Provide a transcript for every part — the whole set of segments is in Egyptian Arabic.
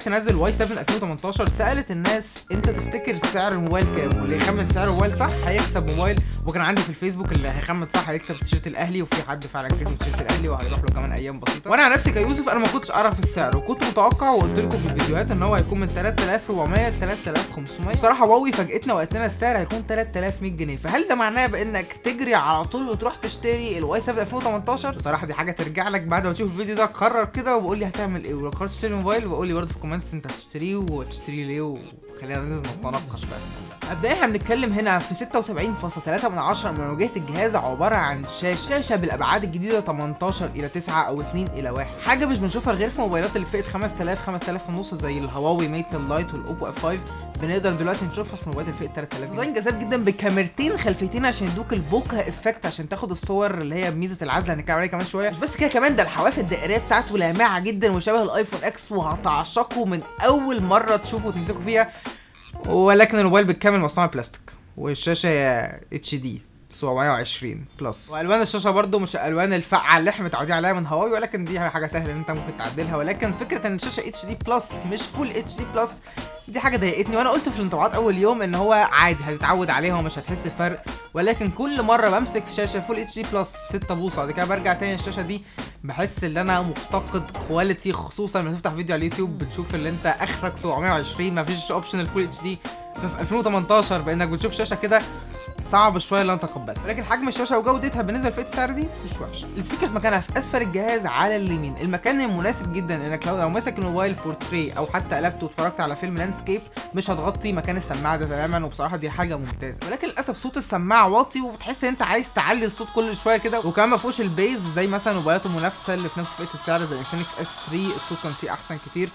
دلوقتي نازل واي 7 2018 سالت الناس انت تفتكر سعر الموبايل كام واللي يخمن سعر الموبايل صح هيكسب موبايل وكان عندي في الفيسبوك اللي هيخمن صح هيكسب تيشيرت الاهلي وفي حد فعلا كسب تيشيرت الاهلي وهيروح له كمان ايام بسيطه وانا عن نفسي كيوسف انا ما كنتش اعرف السعر وكنت متوقع وقلت لكم في الفيديوهات ان هو هيكون من 3400 ل 3500 بصراحه واوي فاجئتنا وقالت لنا السعر هيكون 3100 جنيه فهل ده معناه بانك تجري على طول وتروح تشتري الواي 7 2018 بصراحه دي حاجه ترجع لك بعد ما تشوف الفيديو ده قرر كده وقول لي هتعمل ايه ولو قررت تشتري موبايل وقول لي برضه في الكومنتس انت هتشتريه وتشتريه ليه وخلينا ننزل نتناقش بقى مبدئيا احنا بنتكلم هنا في 76.3 من 10 من واجهه الجهاز عباره عن شاشه شاشه بالابعاد الجديده 18 الى 9 او 2 الى 1 حاجه مش بنشوفها غير في موبايلات اللي فئه 5000 5000 ونص زي الهواوي ميت لايت والاوبو اف 5 بنقدر دلوقتي نشوفها في موبايلات الفئه 3000 ديزاين جذاب جدا بكاميرتين خلفيتين عشان يدوك البوكا افكت عشان تاخد الصور اللي هي بميزه العزل هنتكلم عليها كمان شويه مش بس كده كمان ده الحواف الدائريه بتاعته لامعه جدا وشبه الايفون اكس وهتعشقوا من اول مره تشوفوا وتمسكوا فيها ولكن الموبايل بالكامل مصنوع من بلاستيك والشاشه اتش دي 720 بلس والوان الشاشه برضو مش الالوان الفقعه اللي احنا متعودين عليها من هواوي ولكن دي حاجه سهله ان انت ممكن تعدلها ولكن فكره ان الشاشه اتش دي بلس مش فول اتش دي بلس دي حاجه ضايقتني وانا قلت في الانطباعات اول يوم ان هو عادي هتتعود عليها ومش هتحس بفرق ولكن كل مره بمسك شاشه فول اتش دي بلس 6 بوصه بعد كده برجع تاني الشاشه دي بحس ان انا مفتقد كواليتي خصوصا لما تفتح فيديو على اليوتيوب بتشوف اللي انت اخرك 720 مفيش اوبشن الفول اتش دي ففي 2018 بانك بتشوف شاشه كده صعب شويه ان اتقبلها ولكن حجم الشاشه وجودتها بالنسبه لفئه السعر دي مش وحشه السبيكرز مكانها في اسفل الجهاز على اليمين المكان المناسب جدا انك لو لو ماسك الموبايل بورتري او حتى قلبته واتفرجت على فيلم لاندسكيب مش هتغطي مكان السماعه ده تماما وبصراحه دي حاجه ممتازه ولكن للاسف صوت السماعه واطي وبتحس ان انت عايز تعلي الصوت كل شويه كده وكمان ما فيهوش البيز زي مثلا موبايلات المنافسه اللي في نفس فئه السعر زي انفينكس اس 3 الصوت كان فيه احسن كتير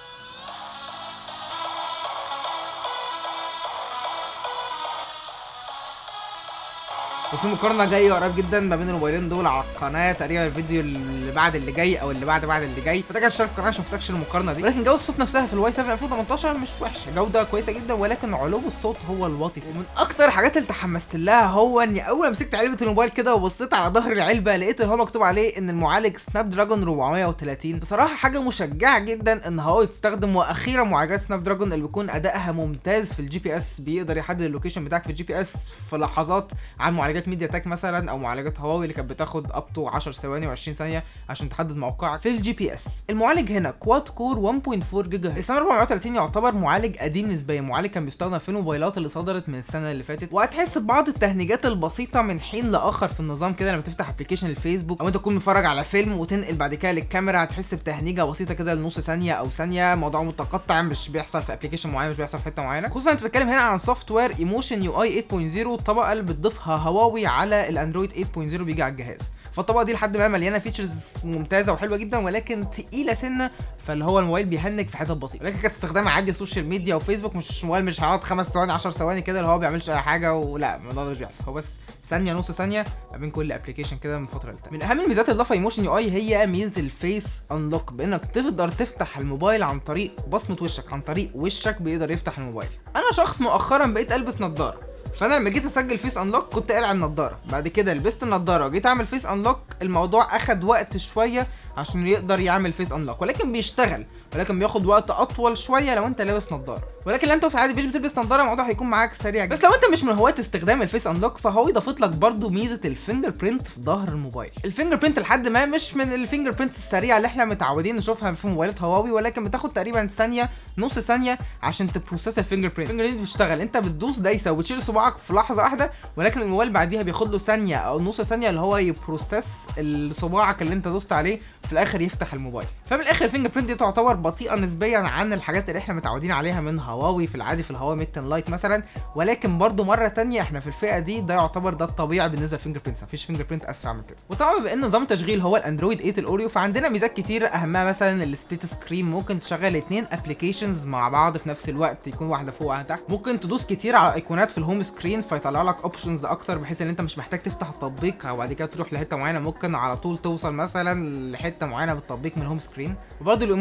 وفي مقارنه جايه قريب جدا ما بين الموبايلين دول على القناه تقريبا الفيديو اللي بعد اللي جاي او اللي بعد بعد اللي جاي فده كان شرف القناه عشان ما شفتكش المقارنه دي ولكن جوده الصوت نفسها في الواي 7 2018 مش وحشه جوده كويسه جدا ولكن علو الصوت هو الواطي ومن اكتر الحاجات اللي تحمست لها هو اني اول ما مسكت علبه الموبايل كده وبصيت على ظهر العلبه لقيت ان هو مكتوب عليه ان المعالج سناب دراجون 430 بصراحه حاجه مشجعه جدا ان هو تستخدم واخيرا معالجات سناب دراجون اللي بيكون ادائها ممتاز في الجي بي اس بيقدر يحدد اللوكيشن بتاعك في الجي بي اس في لحظات عن معالجات ميديا تك مثلا او معالجات هواوي اللي كانت بتاخد اب تو 10 ثواني و20 ثانيه عشان تحدد موقعك في الجي بي اس المعالج هنا كواد كور 1.4 جيجا هرتز السنه 430 يعتبر معالج قديم نسبيا معالج كان بيستخدم في الموبايلات اللي صدرت من السنه اللي فاتت وهتحس ببعض التهنيجات البسيطه من حين لاخر في النظام كده لما تفتح ابلكيشن الفيسبوك او انت تكون متفرج على فيلم وتنقل بعد كده للكاميرا هتحس بتهنيجه بسيطه كده لنص ثانيه او ثانيه موضوع متقطع مش بيحصل في ابلكيشن معين مش بيحصل في حته معينه خصوصا انت بتتكلم هنا عن سوفت وير ايموشن يو اي 8.0 الطبقه اللي بتضيفها هواوي على الاندرويد 8.0 بيجي على الجهاز فالطبقه دي لحد ما مليانه فيتشرز ممتازه وحلوه جدا ولكن تقيله سنه فاللي هو الموبايل بيهنج في حتت بسيطه ولكن كانت استخدامها عادي السوشيال ميديا وفيسبوك مش الموبايل مش هيقعد خمس ثواني 10 ثواني كده اللي هو ما بيعملش اي حاجه ولا الموضوع ده مش بيحصل هو بس ثانيه نص ثانيه ما بين كل ابلكيشن كده من فتره لتانيه من اهم الميزات اللي ضافها ايموشن يو اي هي ميزه الفيس انلوك بانك تقدر تفتح الموبايل عن طريق بصمه وشك عن طريق وشك بيقدر يفتح الموبايل انا شخص مؤخرا بقيت البس نظاره فانا لما جيت اسجل فيس انلوك كنت قالع النضاره بعد كده لبست النضاره وجيت اعمل فيس انلوك الموضوع اخد وقت شويه عشان يقدر يعمل فيس انلوك ولكن بيشتغل ولكن بياخد وقت اطول شويه لو انت لابس نضاره ولكن لو انت في العادي مش بتلبس نضاره الموضوع هيكون معاك سريع جدا بس لو انت مش من هواة استخدام الفيس انلوك فهو اضافت لك برضو ميزه الفينجر برينت في ظهر الموبايل الفينجر برينت لحد ما مش من الفينجر برينت السريعه اللي احنا متعودين نشوفها في موبايلات هواوي ولكن بتاخد تقريبا ثانيه نص ثانيه عشان تبروسس الفينجر برينت الفينجر برينت بيشتغل انت بتدوس دايسه وبتشيل صباعك في لحظه واحده ولكن الموبايل بعديها بياخد له ثانيه او نص ثانيه اللي هو يبروسس صباعك اللي انت دوست عليه في الاخر يفتح الموبايل فمن الاخر الفينجر برينت دي تعتبر بطيئه نسبيا عن الحاجات اللي احنا متعودين عليها من هواوي في العادي في الهواوي ميت لايت مثلا ولكن برضو مره تانية احنا في الفئه دي ده يعتبر ده الطبيعي بالنسبه للفينجر برينت مفيش فينجر برينت اسرع من كده وطبعا بما ان نظام التشغيل هو الاندرويد 8 الاوريو فعندنا ميزات كتير اهمها مثلا السبليت سكرين ممكن تشغل اتنين ابلكيشنز مع بعض في نفس الوقت يكون واحده فوق وواحده تحت ممكن تدوس كتير على ايقونات في الهوم سكرين فيطلع لك اوبشنز اكتر بحيث ان انت مش محتاج تفتح التطبيق وبعد كده تروح لحته معينه ممكن على طول توصل مثلا لحته معينه بالتطبيق من الهوم سكرين وبرده الايموشن يو اي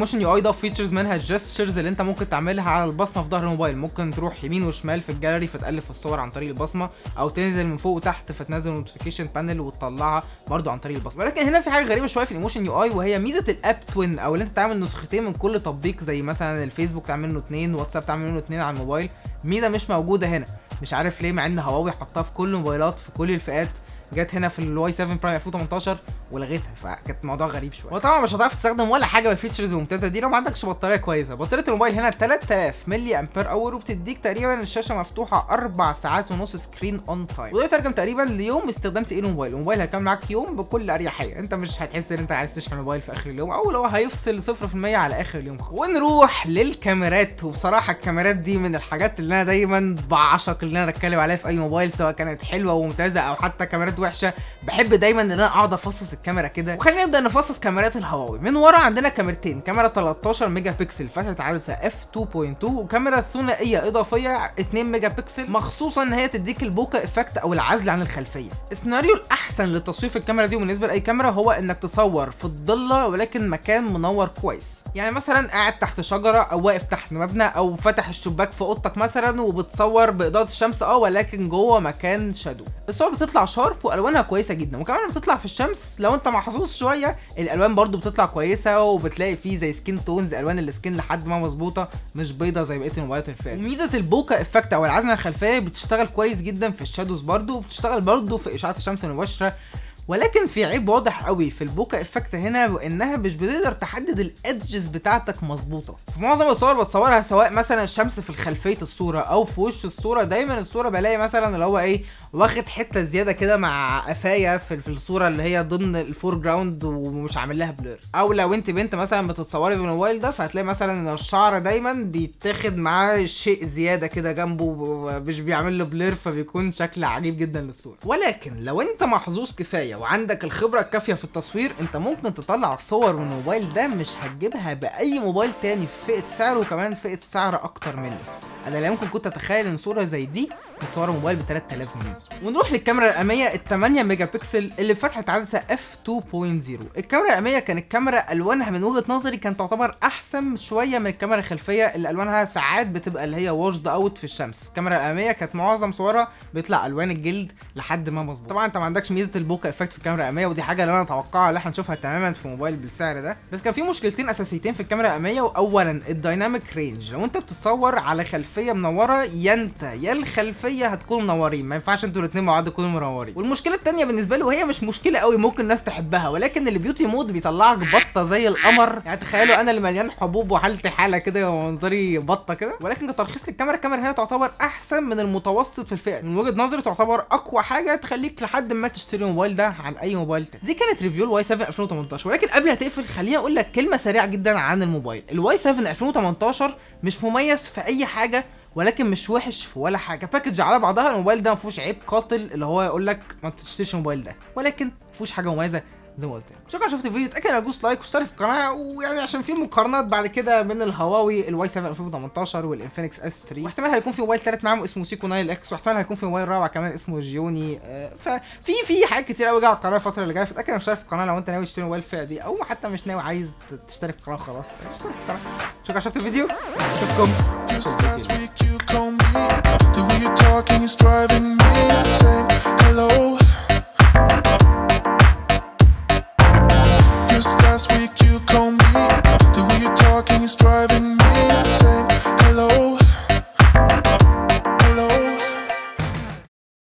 اضاف فيتشرز منها الجستشرز اللي انت ممكن تعملها على البصمه في ظهر الموبايل ممكن تروح يمين وشمال في الجاليري فتقلب في الصور عن طريق البصمه او تنزل من فوق وتحت فتنزل نوتيفيكيشن بانل وتطلعها برضو عن طريق البصمه ولكن هنا في حاجه غريبه شويه في الايموشن يو اي وهي ميزه الاب توين او اللي انت تعمل نسختين من كل تطبيق زي مثلا الفيسبوك تعمل منه اثنين واتساب تعمل منه اثنين على الموبايل ميزه مش موجوده هنا مش عارف ليه مع ان هواوي حطها في كل الموبايلات في كل الفئات جت هنا في الواي 7 برايم 2018 ولغيتها فكانت موضوع غريب شويه وطبعا مش هتعرف تستخدم ولا حاجه من الفيتشرز الممتازه دي لو ما عندكش بطاريه كويسه بطاريه الموبايل هنا 3000 ملي امبير اور وبتديك تقريبا الشاشه مفتوحه 4 ساعات ونص سكرين اون تايم وده يترجم تقريبا ليوم استخدام تقيل الموبايل الموبايل هيكمل معاك يوم بكل اريحيه انت مش هتحس ان انت عايز تشحن الموبايل في اخر اليوم او لو هيفصل 0% على اخر اليوم خالص ونروح للكاميرات وبصراحه الكاميرات دي من الحاجات اللي انا دايما بعشق اللي انا اتكلم عليها في اي موبايل سواء كانت حلوه وممتازه او حتى كاميرات وحشه بحب دايما ان انا اقعد افصص الكاميرا كده وخلينا نبدا نفصص كاميرات الهواوي من ورا عندنا كاميرتين كاميرا 13 ميجا بكسل فتحه عدسه اف 2.2 وكاميرا ثنائيه اضافيه 2 ميجا بكسل مخصوصا ان هي تديك البوكا افكت او العزل عن الخلفيه السيناريو الاحسن لتصوير في الكاميرا دي بالنسبه لاي كاميرا هو انك تصور في الضله ولكن مكان منور كويس يعني مثلا قاعد تحت شجره او واقف تحت مبنى او فاتح الشباك في اوضتك مثلا وبتصور باضاءه الشمس اه ولكن جوه مكان شادو الصور بتطلع شارب والوانها كويسه جدا وكمان بتطلع في الشمس لو انت محظوظ شويه الالوان برضو بتطلع كويسه وبتلاقي فيه زي سكين تونز الوان السكين لحد ما مظبوطه مش بيضه زي بقيه الموبايلات اللي فاتت وميزه البوكا افكت او العزمه الخلفيه بتشتغل كويس جدا في الشادوز برضو وبتشتغل برضو في اشعه الشمس المباشره ولكن في عيب واضح قوي في البوكا افكت هنا وانها مش بتقدر تحدد الادجز بتاعتك مظبوطه في معظم الصور بتصورها سواء مثلا الشمس في خلفيه الصوره او في وش الصوره دايما الصوره بلاقي مثلا اللي هو ايه واخد حته زياده كده مع قفايا في, في الصوره اللي هي ضمن الفور جراوند ومش عامل لها بلور او لو انت بنت مثلا بتتصوري بالموبايل ده فهتلاقي مثلا ان الشعر دايما بيتاخد معاه شيء زياده كده جنبه مش بيعمل له بلور فبيكون شكل عجيب جدا للصوره ولكن لو انت محظوظ كفايه وعندك الخبره الكافيه في التصوير انت ممكن تطلع الصور من الموبايل ده مش هتجيبها باي موبايل تاني في فئه سعر وكمان فئه سعر اكتر منه انا لا يمكن كنت اتخيل ان صوره زي دي متصوره موبايل ب 3000 جنيه ونروح للكاميرا الاماميه ال 8 ميجا بكسل اللي فتحت عدسه اف 2.0 الكاميرا الاماميه كانت كاميرا الوانها من وجهه نظري كانت تعتبر احسن شويه من الكاميرا الخلفيه اللي الوانها ساعات بتبقى اللي هي واشد اوت في الشمس الكاميرا الاماميه كانت معظم صورها بيطلع الوان الجلد لحد ما مظبوط طبعا انت ما عندكش ميزه البوكا افكت في الكاميرا الاماميه ودي حاجه اللي انا اتوقعها اللي احنا نشوفها تماما في موبايل بالسعر ده بس كان في مشكلتين اساسيتين في الكاميرا الاماميه واولا الدايناميك رينج لو انت بتصور على خلفيه منوره يا انت يا الخلفيه هتكون منورين ما ينفعش انتوا الاثنين مع بعض تكونوا منورين والمشكله الثانيه بالنسبه لي وهي مش مشكله قوي ممكن الناس تحبها ولكن البيوتي مود بيطلعك بطه زي القمر يعني تخيلوا انا اللي مليان حبوب وحالتي حاله كده ومنظري بطه كده ولكن كترخيص للكاميرا الكاميرا هنا تعتبر احسن من المتوسط في الفئه من وجهه نظري تعتبر اقوى حاجه تخليك لحد ما تشتري الموبايل ده عن اي موبايل تاني دي كانت ريفيو الواي 7 2018 ولكن قبل ما تقفل خليني اقول لك كلمه سريعه جدا عن الموبايل الواي 7 2018 مش مميز في اي حاجه ولكن مش وحش في ولا حاجه باكج على بعضها الموبايل ده ما فيهوش عيب قاتل اللي هو يقول لك ما تشتريش الموبايل ده ولكن ما فيهوش حاجه مميزه زي ما قلت لك شكرا شفت الفيديو اتاكد على دوس لايك واشترك في القناه ويعني عشان في مقارنات بعد كده بين الهواوي الواي 7 2018 والانفينكس اس 3 واحتمال هيكون في موبايل ثالث معاهم اسمه سيكو نايل اكس واحتمال هيكون في موبايل رابع كمان اسمه جيوني آه، ففي في حاجات كتير قوي جايه على القناه الفتره اللي جايه فاتاكد انك تشترك في القناه لو انت ناوي تشتري موبايل الفئه دي او حتى مش ناوي عايز تشترك في القناه خلاص اشترك في القناه شكرا شفت الفيديو اشوفكم Just last week you called me. The way you're talking is driving me insane. Hello. Just last week